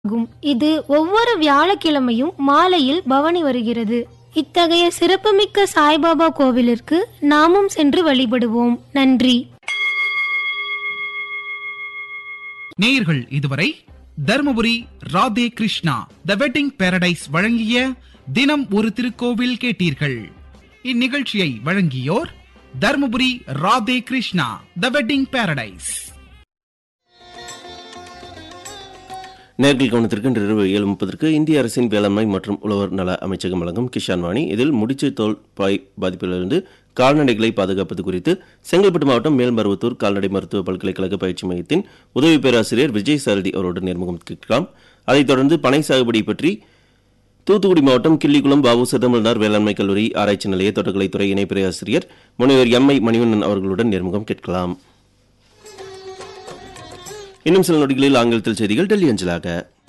ஆகும் இது ஒவ்வொரு வியாழக்கிழமையும் மாலையில் பவனி வருகிறது இத்தகைய சிறப்புமிக்க சாய்பாபா கோவிலிற்கு நாமும் சென்று வழிபடுவோம் நன்றி நேயர்கள் இதுவரை Dharmapuri Radhe Krishna the wedding paradise வழங்கிய தினம் ஒரு திருக்கோவில் கேட்டீர்கள் இந்நிகழ்ச்சியை வழங்கியோர் Dharmapuri Radhe Krishna the wedding paradise நேர்கள் கவனத்திற்கு இன்று இரவு ஏழு முப்பதற்கு இந்திய அரசின் வேளாண்மை மற்றும் உழவர் நல அமைச்சகம் வழங்கும் கிஷான் வாணி இதில் முடிச்சு தோல் பாய் பாதிப்பிலிருந்து கால்நடைகளை பாதுகாப்பது குறித்து செங்கல்பட்டு மாவட்டம் மேல்மருவத்தூர் கால்நடை மருத்துவ பல்கலைக்கழக பயிற்சி மையத்தின் உதவி பேராசிரியர் விஜய் சாரதி அவருடன் நேர்முகம் கேட்கலாம் அதைத் தொடர்ந்து பனை சாகுபடி பற்றி தூத்துக்குடி மாவட்டம் கிள்ளிக்குளம் பாபு சிதம்பரனார் வேளாண்மை கல்லூரி ஆராய்ச்சி நிலைய தோட்டக்கலைத்துறை இணை பேராசிரியர் முனைவர் எம் ஐ மணிவண்ணன் அவர்களுடன் நேர்முகம் கேட்கலாம் இன்னும் சில நொடிகளில் ஆங்கிலத்தில் செய்திகள் டெல்லி அஞ்சலாக